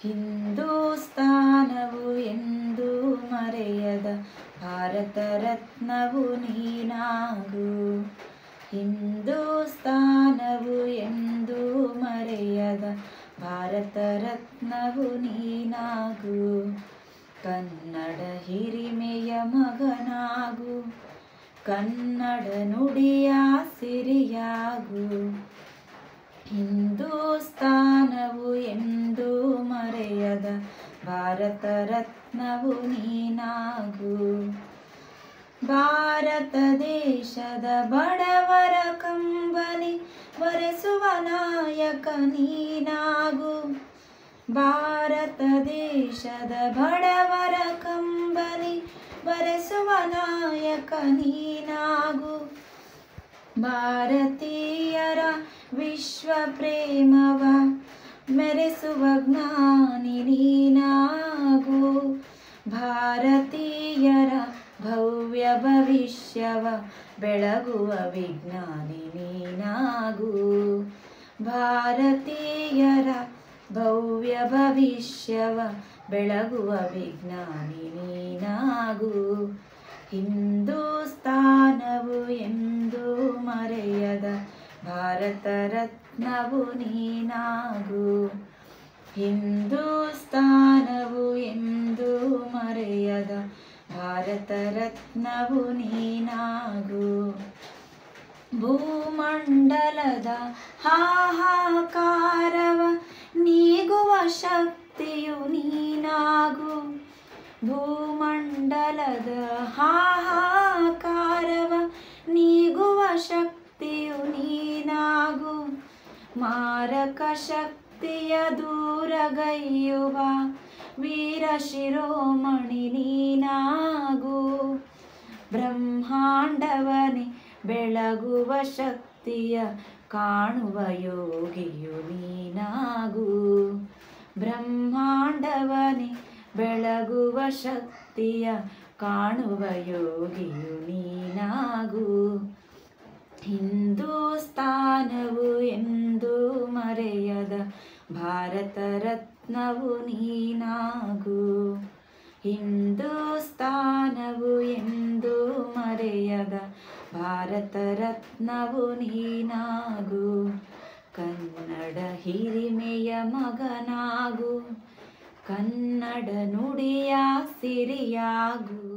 ಹಿಂದೂಸ್ತಾನವು ಎಂದೂ ಮರೆಯದ ಭಾರತ ರತ್ನವು ನೀನಾಗು ಹಿಂದೂಸ್ತಾನವು ಎಂದೂ ಮರೆಯದ ಭಾರತ ರತ್ನವು ನೀನಾಗು ಕನ್ನಡ ಹಿರಿಮೆಯ ಮಗನಾಗು ಕನ್ನಡ ನುಡಿಯ ಸಿರಿಯಾಗು ಹಿಂದೂಸ್ತಾನವು ಎಂದೂ ಮರೆಯದ ಭಾರತ ರತ್ನವು ನೀನಾಗು ಭಾರತ ದೇಶದ ಬಡವರ ಕಂಬನಿ ಒರೆಸುವ ನಾಯಕ ನೀನಾಗು ಭಾರತ ದೇಶದ ಬಡವರ ಕಂಬನಿ ಬರೆಸುವ ನಾಯಕ ನೀನಾಗು ಭಾರತೀಯರ ವಿಶ್ವ ಪ್ರೇಮವ ಮೆರೆಸುವ ಜ್ಞಾನಿ ನೀನಾಗು ಭಾರತೀಯರ ಭವ್ಯ ಭವಿಷ್ಯವ ಬೆಳಗುವ ವಿಜ್ಞಾನಿ ನೀನಾಗು ಭಾರತೀಯರ ಭವ್ಯ ಭವಿಷ್ಯವ ಬೆಳಗುವ ವಿಜ್ಞಾನಿ ನೀನಾಗು ಹಿಂದೂಸ್ತಾನವು ಎಂದೂ ಮರೆಯದ ಭಾರತ ರತ್ನವು ನೀನಾಗು ಹಿಂದೂಸ್ತಾನವು ಎಂದೂ ಮರೆಯದ ಭಾರತ ರತ್ನವು ನೀನಾಗು ಭೂಮಂಡಲದ ಹಾಹಾಕಾರವ ನೀಗುವ ಶಕ್ತಿಯು ನೀನಾಗು ಭೂಮಂಡಲದ ಹಾಹಾಕಾರವ ನೀಗುವ ಶಕ್ತಿಯು ನೀನಾಗು ಮಾರಕ ಶಕ್ತಿಯ ದೂರಗೈಯುವ ವೀರ ಶಿರೋಮಣಿ ನೀನಾಗು ಬ್ರಹ್ಮಾಂಡವನೇ ಬೆಳಗುವ ಶಕ್ತಿಯ ಕಾಣುವ ಯೋಗಿಯು ನೀನಾಗು ಬ್ರಹ್ಮಾಂಡವನೇ ಬೆಳಗುವ ಶಕ್ತಿಯ ಕಾಣುವ ಯೋಗಿಯು ನೀನಾಗು ಹಿಂದೂಸ್ತಾನವು ಎಂದೂ ಮರೆಯದ ಭಾರತ ರತ್ನವು ನೀನಾಗು ಹಿಂದೂಸ್ತಾನವು ಎಂದೂ ಮರೆಯದ ಭಾರತ ರತ್ನವು ನೀನಾಗು ಕನ್ನಡ ಹಿರಿಮೆಯ ಮಗನಾಗು ಕನ್ನಡ ನುಡಿಯ ಸಿರಿಯಾಗು